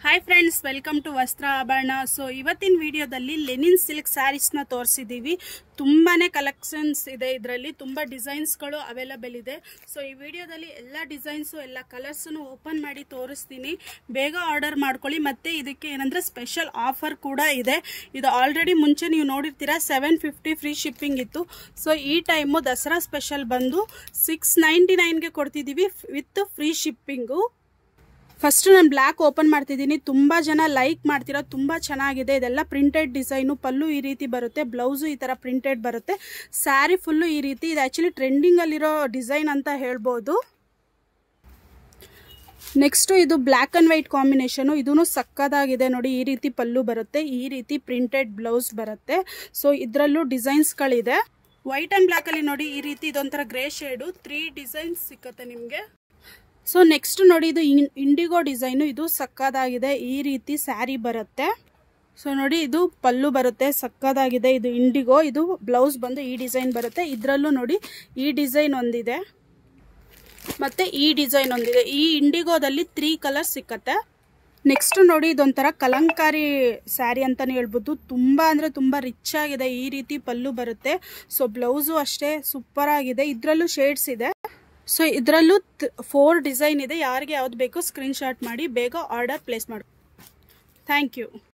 hi friends welcome to ವಸ್ತ್ರ ಆಭರಣ so ಇವತ್ತಿನ ವಿಡಿಯೋದಲ್ಲಿ ಲೆನಿನ್ ಸಿಲ್ಕ್ ಸ್ಯಾರೀಸ್ನ ತೋರಿಸಿದ್ದೀವಿ ತುಂಬಾ ಕಲೆಕ್ಷನ್ಸ್ ಇದೆ ಇದರಲ್ಲಿ ತುಂಬ ಡಿಸೈನ್ಸ್ಗಳು ಅವೈಲಬಲ್ ಇದೆ ಸೊ ಈ ವಿಡಿಯೋದಲ್ಲಿ ಎಲ್ಲ ಡಿಸೈನ್ಸು ಎಲ್ಲ ಕಲರ್ಸನ್ನು ಓಪನ್ ಮಾಡಿ ತೋರಿಸ್ತೀನಿ ಬೇಗ ಆರ್ಡರ್ ಮಾಡ್ಕೊಳ್ಳಿ ಮತ್ತು ಇದಕ್ಕೆ ಏನಂದರೆ ಸ್ಪೆಷಲ್ ಆಫರ್ ಕೂಡ ಇದೆ ಇದು ಆಲ್ರೆಡಿ ಮುಂಚೆ ನೀವು ನೋಡಿರ್ತೀರಾ ಸೆವೆನ್ ಫಿಫ್ಟಿ ಫ್ರೀ ಶಿಪ್ಪಿಂಗ್ ಇತ್ತು ಸೊ ಈ ಟೈಮು ದಸರಾ ಸ್ಪೆಷಲ್ ಬಂದು ಸಿಕ್ಸ್ ನೈಂಟಿ ನೈನ್ಗೆ ಕೊಡ್ತಿದ್ದೀವಿ ವಿತ್ ಫ್ರೀ ಶಿಪ್ಪಿಂಗು ಫಸ್ಟ್ ನಾನು ಬ್ಲ್ಯಾಕ್ ಓಪನ್ ಮಾಡ್ತಿದ್ದೀನಿ ತುಂಬ ಜನ ಲೈಕ್ ಮಾಡ್ತೀರಾ ತುಂಬ ಚೆನ್ನಾಗಿದೆ ಇದೆಲ್ಲ ಪ್ರಿಂಟೆಡ್ ಡಿಸೈನು ಪಲ್ಲು ಈ ರೀತಿ ಬರುತ್ತೆ ಬ್ಲೌಸು ಈ ಥರ ಪ್ರಿಂಟೆಡ್ ಬರುತ್ತೆ ಸ್ಯಾರಿ ಫುಲ್ಲು ಈ ರೀತಿ ಇದು ಆ್ಯಕ್ಚುಲಿ ಟ್ರೆಂಡಿಂಗಲ್ಲಿರೋ ಡಿಸೈನ್ ಅಂತ ಹೇಳ್ಬೋದು ನೆಕ್ಸ್ಟು ಇದು ಬ್ಲ್ಯಾಕ್ ಆ್ಯಂಡ್ ವೈಟ್ ಕಾಂಬಿನೇಷನು ಇದೂ ಸಕ್ಕದಾಗಿದೆ ನೋಡಿ ಈ ರೀತಿ ಪಲ್ಲು ಬರುತ್ತೆ ಈ ರೀತಿ ಪ್ರಿಂಟೆಡ್ ಬ್ಲೌಸ್ ಬರುತ್ತೆ ಸೊ ಇದರಲ್ಲೂ ಡಿಸೈನ್ಸ್ಗಳಿದೆ ವೈಟ್ ಆ್ಯಂಡ್ ಬ್ಲ್ಯಾಕಲ್ಲಿ ನೋಡಿ ಈ ರೀತಿ ಇದೊಂಥರ ಗ್ರೇ ಶೇಡು ತ್ರೀ ಡಿಸೈನ್ಸ್ ಸಿಕ್ಕತ್ತೆ ನಿಮಗೆ ಸೊ ನೆಕ್ಸ್ಟ್ ನೋಡಿ ಇದು ಇಂಡಿಗೋ ಡಿಸೈನು ಇದು ಸಕ್ಕದಾಗಿದೆ ಈ ರೀತಿ ಸ್ಯಾರಿ ಬರುತ್ತೆ ಸೊ ನೋಡಿ ಇದು ಪಲ್ಲು ಬರುತ್ತೆ ಸಕ್ಕದಾಗಿದೆ ಇದು ಇಂಡಿಗೋ ಇದು ಬ್ಲೌಸ್ ಬಂದು ಈ ಡಿಸೈನ್ ಬರುತ್ತೆ ಇದರಲ್ಲೂ ನೋಡಿ ಈ ಡಿಸೈನ್ ಒಂದಿದೆ ಮತ್ತು ಈ ಡಿಸೈನ್ ಒಂದಿದೆ ಈ ಇಂಡಿಗೋದಲ್ಲಿ ತ್ರೀ ಕಲರ್ ಸಿಕ್ಕತ್ತೆ ನೆಕ್ಸ್ಟ್ ನೋಡಿ ಇದೊಂಥರ ಕಲಂಕಾರಿ ಸ್ಯಾರಿ ಅಂತಲೇ ಹೇಳ್ಬೋದು ತುಂಬ ಅಂದರೆ ತುಂಬ ರಿಚ್ ಆಗಿದೆ ಈ ರೀತಿ ಪಲ್ಲು ಬರುತ್ತೆ ಸೊ ಬ್ಲೌಸು ಅಷ್ಟೇ ಸೂಪರ್ ಆಗಿದೆ ಇದರಲ್ಲೂ ಶೇಡ್ಸ್ ಇದೆ ಸೊ ಇದರಲ್ಲೂ ಫೋರ್ ಡಿಸೈನ್ ಇದೆ ಯಾರಿಗೆ ಯಾವ್ದು ಬೇಕೋ ಸ್ಕ್ರೀನ್ಶಾಟ್ ಮಾಡಿ ಬೇಗ ಆರ್ಡರ್ ಪ್ಲೇಸ್ ಮಾಡಿ ಥ್ಯಾಂಕ್ ಯು